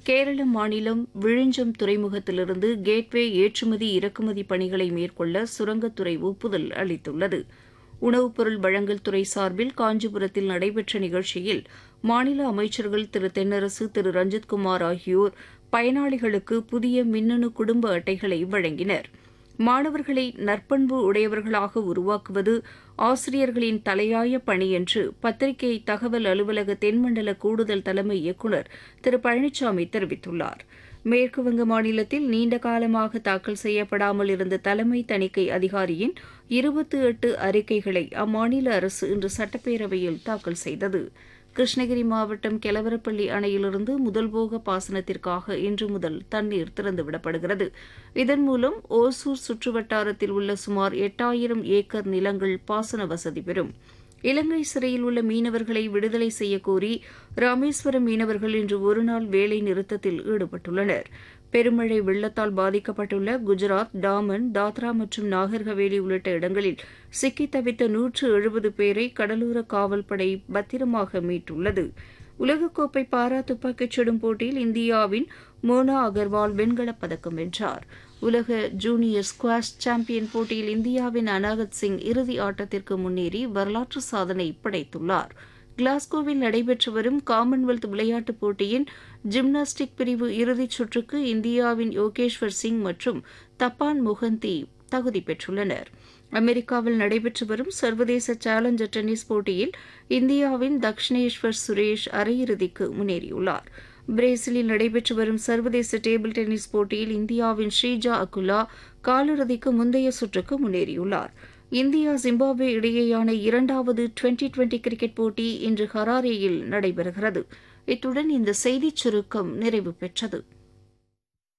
கேரள மாநிலம் விழிஞ்சம் துறைமுகத்திலிருந்து கேட்வே ஏற்றுமதி இறக்குமதி பணிகளை மேற்கொள்ள சுரங்கத்துறை ஒப்புதல் அளித்துள்ளது உணவுப் பொருள் வழங்கல் துறை சார்பில் காஞ்சிபுரத்தில் நடைபெற்ற நிகழ்ச்சியில் மாநில அமைச்சர்கள் திரு தென்னரசு திரு ரஞ்சித்குமார் ஆகியோர் பயனாளிகளுக்கு புதிய மின்னணு குடும்ப அட்டைகளை வழங்கினர் மாணவர்களை நற்பண்பு உடையவர்களாக உருவாக்குவது ஆசிரியர்களின் தலையாய பணி என்று பத்திரிகை தகவல் அலுவலக தென்மண்டல கூடுதல் தலைமை இயக்குநர் திரு பழனிசாமி தெரிவித்துள்ளார் மேற்குவங்க மாநிலத்தில் நீண்ட காலமாக தாக்கல் செய்யப்படாமல் இருந்த தலைமை தணிக்கை அதிகாரியின் இருபத்தி எட்டு அறிக்கைகளை அம்மாநில அரசு இன்று சட்டப்பேரவையில் தாக்கல் செய்தது கிருஷ்ணகிரி மாவட்டம் கெலவரப்பள்ளி அணையிலிருந்து முதல்போக பாசனத்திற்காக இன்று முதல் தண்ணீர் திறந்துவிடப்படுகிறது இதன் மூலம் ஓசூர் சுற்றுவட்டாரத்தில் உள்ள சுமார் எட்டாயிரம் ஏக்கர் நிலங்கள் பாசன வசதி பெறும் இலங்கை சிறையில் உள்ள மீனவர்களை விடுதலை செய்யக்கோரி ராமேஸ்வரம் மீனவர்கள் இன்று ஒருநாள் வேலை நிறுத்தத்தில் ஈடுபட்டுள்ளனர் பெருமழை வெள்ளத்தால் பாதிக்கப்பட்டுள்ள குஜராத் டாமன் தாத்ரா மற்றும் நாகர்ஹவேலி உள்ளிட்ட இடங்களில் சிக்கித் தவித்த நூற்று எழுபது பேரை கடலோர காவல்படை பத்திரமாக மீட்டுள்ளது உலகக்கோப்பை பாரா துப்பாக்கிச் சுடும் போட்டியில் இந்தியாவின் மோனா அகர்வால் வெண்கலப் பதக்கம் வென்றார் உலக ஜூனியர் ஸ்குவாஷ் சாம்பியன் போட்டியில் இந்தியாவின் அனாகத் சிங் இறுதி ஆட்டத்திற்கு முன்னேறி வரலாற்று சாதனை படைத்துள்ளார் கிளாஸ்கோவில் நடைபெற்று வரும் காமன்வெல்த் விளையாட்டுப் போட்டியின் ஜிம்னாஸ்டிக் பிரிவு இறுதிச் சுற்றுக்கு இந்தியாவின் யோகேஸ்வர் சிங் மற்றும் தப்பான் முகந்தி தகுதி பெற்றுள்ளனர் அமெரிக்காவில் நடைபெற்று வரும் சர்வதேச சேலஞ்சர் டென்னிஸ் போட்டியில் இந்தியாவின் தக்ஷினேஸ்வர் சுரேஷ் அரையிறுதிக்கு முன்னேறியுள்ளார் பிரேசிலில் நடைபெற்று வரும் சர்வதேச டேபிள் டென்னிஸ் போட்டியில் இந்தியாவின் ஸ்ரீஜா அகுலா காலிறுதிக்கு முந்தைய சுற்றுக்கு முன்னேறியுள்ளார் இந்தியா ஜிம்பாப்வே இடையேயான இரண்டாவது டுவெண்டி டுவெண்டி கிரிக்கெட் போட்டி இன்று ஹராரேயில் நடைபெறுகிறது இத்துடன் இந்த செய்திச் சுருக்கம் நிறைவு பெற்றது